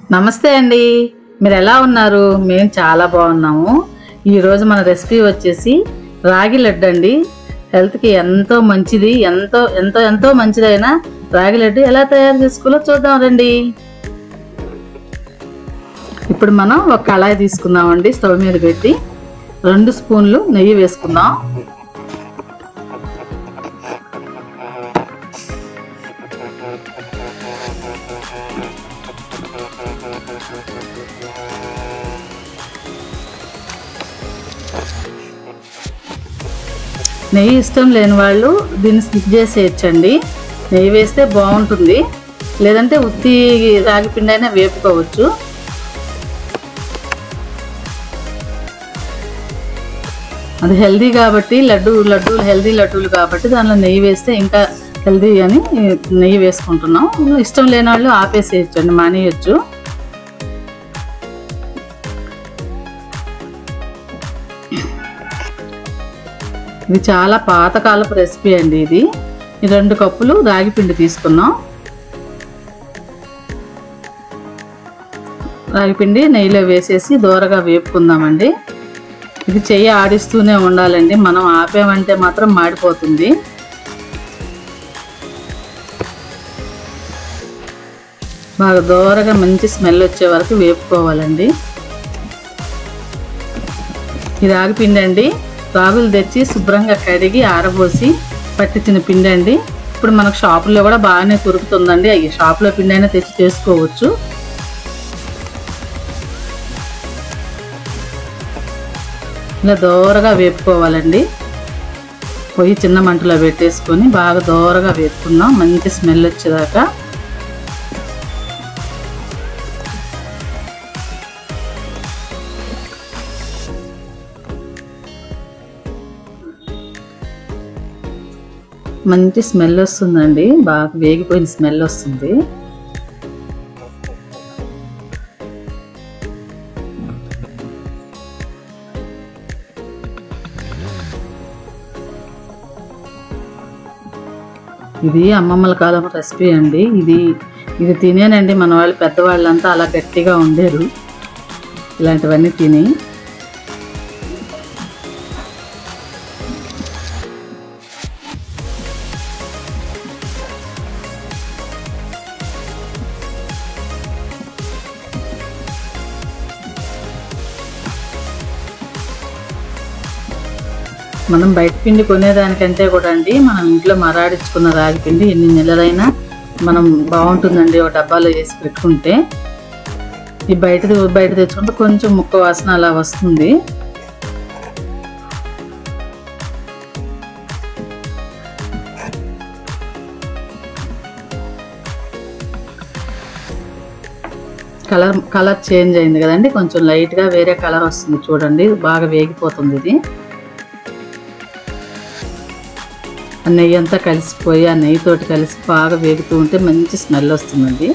నమస్తే అండి మీరు ఎలా ఉన్నారు మేము చాలా బాగున్నాము ఈరోజు మన రెసిపీ వచ్చేసి రాగి లడ్డు అండి హెల్త్కి ఎంతో మంచిది ఎంతో ఎంతో ఎంతో మంచిదైన రాగి లడ్డు ఎలా తయారు చేసుకోవాలో చూద్దాం రండి ఇప్పుడు మనం ఒక కళాయి తీసుకుందామండి స్టవ్ మీద పెట్టి రెండు స్పూన్లు నెయ్యి వేసుకుందాం నెయ్యి ఇష్టం లేని వాళ్ళు దీన్ని స్కిప్ చేసేయచ్చండి నెయ్యి వేస్తే బాగుంటుంది లేదంటే ఉత్తి రాగి పిండి అయినా వేపుకోవచ్చు అది హెల్దీ కాబట్టి లడ్డు లడ్డూలు హెల్దీ లడ్డూలు కాబట్టి దానిలో నెయ్యి వేస్తే ఇంకా హెల్దీ అని నెయ్యి వేసుకుంటున్నాం ఇష్టం లేని వాళ్ళు ఆపేసేయచ్చు అండి మానేయచ్చు ఇది చాలా పాతకాలపు రెసిపీ అండి ఇది ఈ రెండు కప్పులు రాగి పిండి తీసుకున్నాం రాగి పిండి నెయ్యిలో వేసేసి దూరగా వేపుకుందామండి ఇది చెయ్యి ఆడిస్తూనే ఉండాలండి మనం ఆపేమంటే మాత్రం మాడిపోతుంది బాగా దూరగా మంచి స్మెల్ వచ్చే వరకు వేపుకోవాలండి ఇది రాగిపిండి అండి రాగులు తెచ్చి శుభ్రంగా కడిగి ఆరబోసి పట్టించిన పిండి అండి ఇప్పుడు మనకు షాపుల్లో కూడా బాగానే దొరుకుతుందండి అవి షాపులో పిండి అయినా తెచ్చి చేసుకోవచ్చు ఇలా దోరగా వేపుకోవాలండి పొయ్యి చిన్న మంటలో పెట్టేసుకొని బాగా దోరగా వేపుకున్నాం మంచి స్మెల్ వచ్చేదాకా మంచి స్మెల్ వస్తుందండి బాగా వేగిపోయిన స్మెల్ వస్తుంది ఇది అమ్మమ్మల కాలం రెసిపీ అండి ఇది ఇది తినేనండి మన వాళ్ళు పెద్దవాళ్ళంతా అలా గట్టిగా ఉండేరు ఇలాంటివన్నీ తిని మనం బయట పిండి కొనేదానికంటే కూడా అండి మనం ఇంట్లో మరాడించుకున్న రాగి పిండి ఎన్ని నెలలైనా మనం బాగుంటుందండి ఒక డబ్బాలో వేసి పెట్టుకుంటే ఈ బయట బయట తెచ్చుకుంటే కొంచెం ముక్క వాసన అలా వస్తుంది కలర్ కలర్ చేంజ్ అయింది కదండి కొంచెం లైట్గా వేరే కలర్ వస్తుంది చూడండి బాగా వేగిపోతుంది ఇది ఆ నెయ్యి అంతా కలిసిపోయి ఆ నెయ్యితోటి కలిసి బాగా వేగుతూ ఉంటే మంచి స్మెల్ వస్తుందండి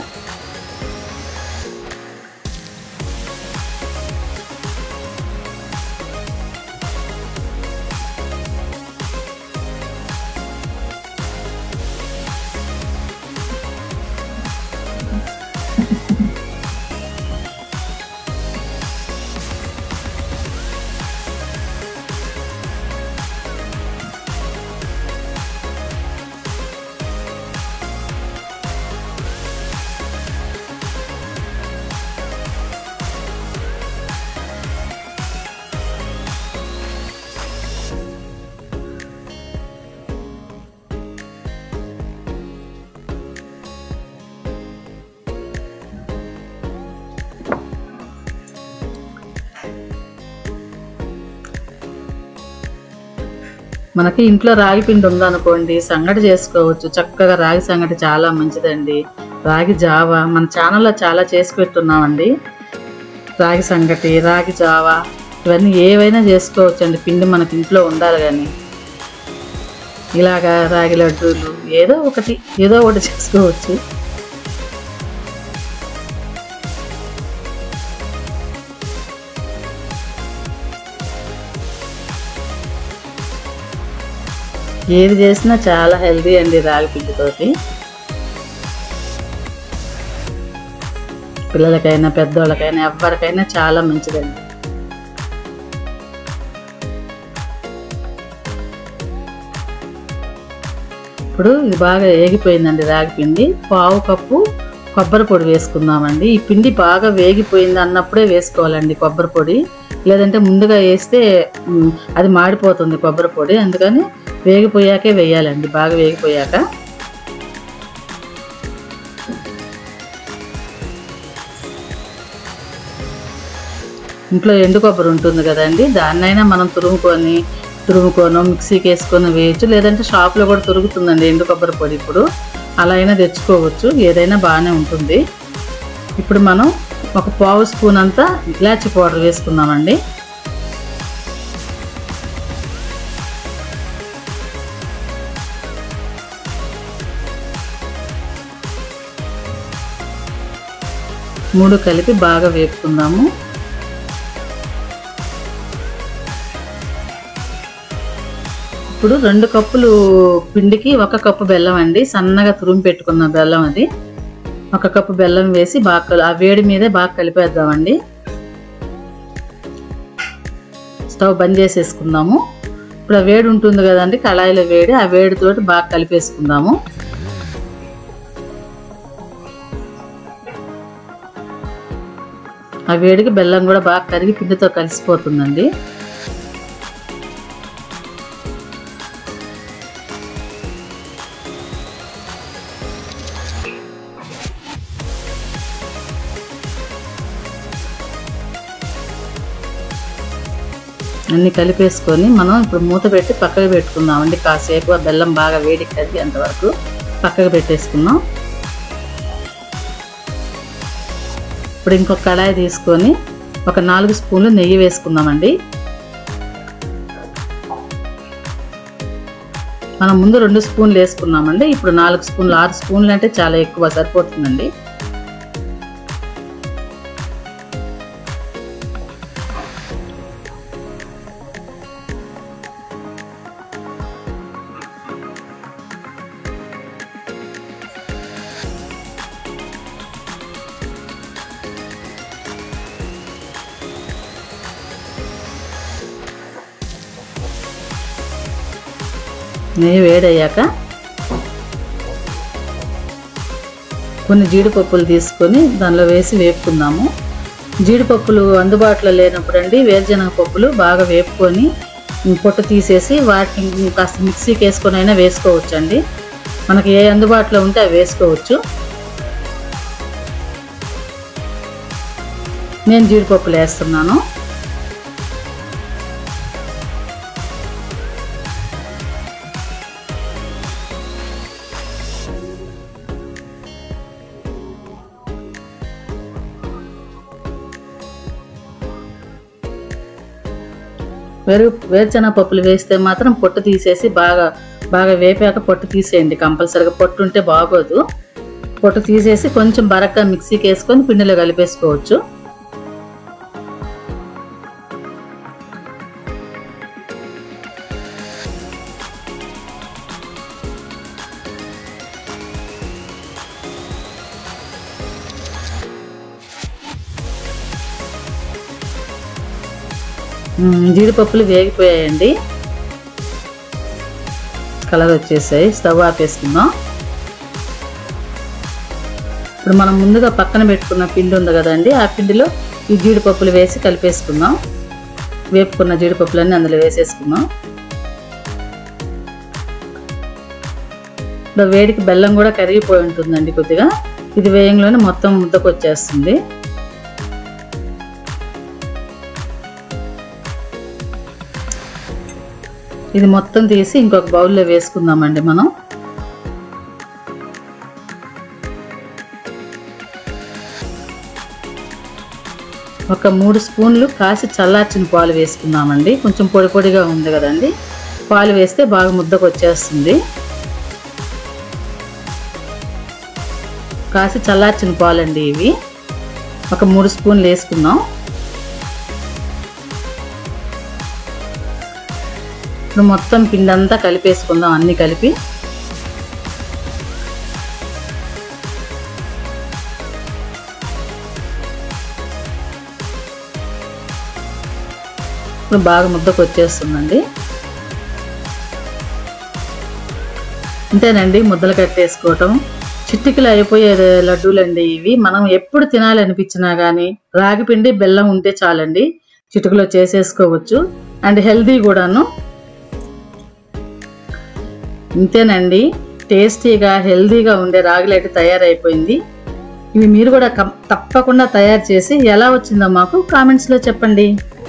మనకి ఇంట్లో రాగి పిండి ఉందనుకోండి సంగటి చేసుకోవచ్చు చక్కగా రాగి సంగటి చాలా మంచిదండి రాగి జావ మన ఛానల్లో చాలా చేసి పెట్టున్నామండి రాగి సంగటి రాగి జావ ఇవన్నీ ఏవైనా చేసుకోవచ్చు అండి పిండి మనకి ఇంట్లో ఉండాలి కానీ ఇలాగా రాగి లడ్డూలు ఏదో ఒకటి ఏదో ఒకటి చేసుకోవచ్చు ఏది చేసినా చాలా హెల్దీ అండి రాగి పిండితోటి పిల్లలకైనా పెద్దోళ్ళకైనా ఎవరికైనా చాలా మంచిదండి ఇప్పుడు ఇది బాగా ఏగిపోయిందండి రాగి పిండి పావు కప్పు కొబ్బరి పొడి వేసుకుందామండి ఈ పిండి బాగా వేగిపోయింది అన్నప్పుడే వేసుకోవాలండి కొబ్బరి పొడి లేదంటే ముందుగా వేస్తే ఉమ్, అది మాడిపోతుంది కొబ్బరి పొడి అందుకని వేగిపోయాకే వేయాలండి బాగా వేగిపోయాక ఇంట్లో ఎండు కొబ్బరి ఉంటుంది కదండి దాన్నైనా మనం తురుముకొని తురుముకోను మిక్సీకి వేసుకొని వేయచ్చు లేదంటే షాప్లో కూడా దొరుకుతుందండి ఎండు కొబ్బరి పొడి ఇప్పుడు అలా అయినా తెచ్చుకోవచ్చు ఏదైనా బాగానే ఉంటుంది ఇప్పుడు మనం ఒక పావు స్పూన్ అంతా ఇలాచి పౌడర్ వేసుకుందామండి మూడు కలిపి బాగా వేపుకుందాము ఇప్పుడు రెండు కప్పులు పిండికి ఒక కప్పు బెల్లం అండి సన్నగా తురుము పెట్టుకున్న బెల్లం అది ఒక కప్పు బెల్లం వేసి బాగా కల- ఆ వేడి మీదే బాగా కలిపేద్దామండి స్టవ్ బంద్ చేసేసుకుందాము ఇప్పుడు ఆ వేడి ఉంటుంది కదండి కళాయిలో వేడి ఆ వేడితోటి బాగా కలిపేసుకుందాము ఆ వేడికి బెల్లం కూడా బాగా కరిగి పిండితో కలిసిపోతుందండి అన్ని కలిపేసుకొని మనం ఇప్పుడు మూత పెట్టి పక్కకు పెట్టుకుందామండి కాసేపు ఆ బెల్లం బాగా వేడి కరిగేంత వరకు పక్కకు పెట్టేసుకుందాం ఇప్పుడు ఇంకొక కళాయి తీసుకొని ఒక నాలుగు స్పూన్లు నెయ్యి వేసుకుందామండి మనం ముందు రెండు స్పూన్లు వేసుకున్నామండి ఇప్పుడు నాలుగు స్పూన్లు ఆరు స్పూన్లు అంటే చాలా ఎక్కువ సరిపోతుందండి నెయ్యి వేడయ్యాక కొన్ని జీడిపప్పులు తీసుకొని దానిలో వేసి వేపుకుందాము జీడిపప్పులు అందుబాటులో లేనప్పుడు అండి వేరుశనగ పప్పులు బాగా వేపుకొని పొట్టు తీసేసి వాటిని కాస్త మిక్సీకి వేసుకొని అయినా వేసుకోవచ్చు అండి మనకి ఏ అందుబాటులో ఉంటే అవి వేసుకోవచ్చు నేను జీడిపప్పులు వేస్తున్నాను వేరు వేరుశనగ పప్పులు వేస్తే మాత్రం పొట్టు తీసేసి బాగా బాగా వేపాక పొట్టు తీసేయండి కంపల్సరీగా పొట్టు ఉంటే బాగోదు పొట్టు తీసేసి కొంచెం బరగ్గా మిక్సీకి వేసుకొని పిండిలో కలిపేసుకోవచ్చు మ్మ్, జీడిపప్పులు వేగిపోయాయండి కలర్ వచ్చేసాయి స్టవ్ ఆపేసుకుందాం ఇప్పుడు మనం ముందుగా పక్కన పెట్టుకున్న పిండి ఉంది కదండి ఆ పిండిలో ఈ జీడిపప్పులు వేసి కలిపేసుకుందాం వేపుకున్న జీడిపప్పులన్నీ అందులో వేసేసుకుందాం ఇప్పుడు వేడికి బెల్లం కూడా కరిగిపోయి ఉంటుందండి కొద్దిగా ఇది వేయంలోనే మొత్తం ముద్దకు వచ్చేస్తుంది ఇది మొత్తం తీసి ఇంకొక బౌల్లో వేసుకుందామండి మనం ఒక మూడు స్పూన్లు కాసి చల్లార్చిన పాలు వేసుకుందామండి కొంచెం పొడి పొడిగా ఉంది కదండి పాలు వేస్తే బాగా ముద్దకు వచ్చేస్తుంది కాసి చల్లార్చిన పాలండి ఇవి ఒక మూడు స్పూన్లు వేసుకుందాం ఇప్పుడు మొత్తం పిండి అంతా కలిపేసుకుందాం అన్ని కలిపి ఇప్పుడు బాగా ముద్దకు వచ్చేస్తుందండి అంతేనండి ముద్దలు కట్టేసుకోవటం చిట్టికలు అయిపోయే లడ్డూలండి ఇవి మనం ఎప్పుడు తినాలనిపించినా కానీ రాగి పిండి బెల్లం ఉంటే చాలండి చిటుకులో చేసేసుకోవచ్చు అండ్ హెల్దీ కూడాను ఇంతేనండి టేస్టీగా హెల్దీగా ఉండే రాగి లడ్డు తయారైపోయింది ఇవి మీరు కూడా కం- తప్పకుండా తయారు చేసి ఎలా వచ్చిందో మాకు కామెంట్స్లో చెప్పండి